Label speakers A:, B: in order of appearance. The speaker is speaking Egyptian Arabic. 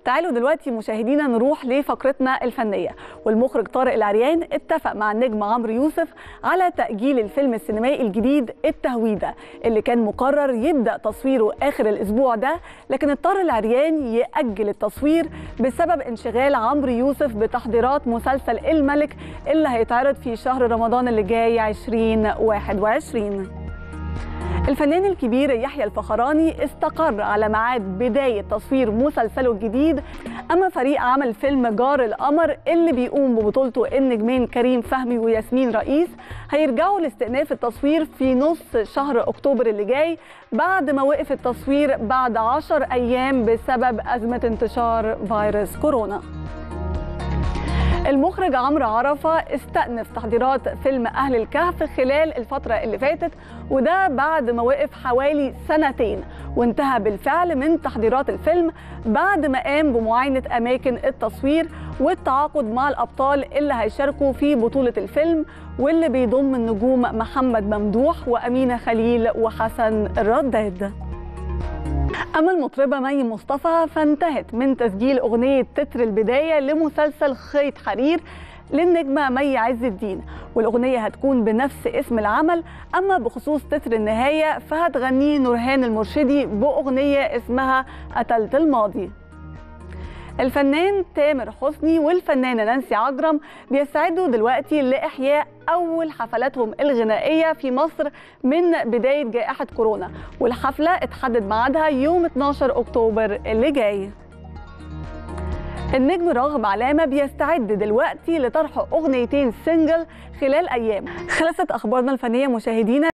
A: تعالوا دلوقتي مشاهدينا نروح لفقرتنا الفنية والمخرج طارق العريان اتفق مع النجم عمرو يوسف على تأجيل الفيلم السينمائي الجديد التهويدة اللي كان مقرر يبدأ تصويره آخر الأسبوع ده لكن اضطر العريان يأجل التصوير بسبب انشغال عمرو يوسف بتحضيرات مسلسل الملك اللي هيتعرض في شهر رمضان اللي جاي 2021 الفنان الكبير يحيى الفخراني استقر على ميعاد بداية تصوير مسلسله الجديد أما فريق عمل فيلم جار القمر اللي بيقوم ببطولته النجمين كريم فهمي وياسمين رئيس هيرجعوا لاستئناف التصوير في نص شهر أكتوبر اللي جاي بعد ما وقف التصوير بعد عشر أيام بسبب أزمة انتشار فيروس كورونا المخرج عمرو عرفة استأنف تحضيرات فيلم أهل الكهف خلال الفترة اللي فاتت وده بعد ما وقف حوالي سنتين وانتهى بالفعل من تحضيرات الفيلم بعد ما قام بمعاينة أماكن التصوير والتعاقد مع الأبطال اللي هيشاركوا في بطولة الفيلم واللي بيضم النجوم محمد ممدوح وأمينة خليل وحسن الرداد أما المطربة مي مصطفى فانتهت من تسجيل أغنية تتر البداية لمسلسل خيط حرير للنجمة مي عز الدين والأغنية هتكون بنفس اسم العمل أما بخصوص تتر النهاية فهتغنيه نورهان المرشدي بأغنية اسمها قتلت الماضي الفنان تامر حسني والفنانه نانسي عجرم بيستعدوا دلوقتي لاحياء اول حفلاتهم الغنائيه في مصر من بدايه جائحه كورونا والحفله اتحدد ميعادها يوم 12 اكتوبر اللي جاي النجم راغب علامه بيستعد دلوقتي لطرح اغنيتين سنجل خلال ايام خلصت اخبارنا الفنيه مشاهدينا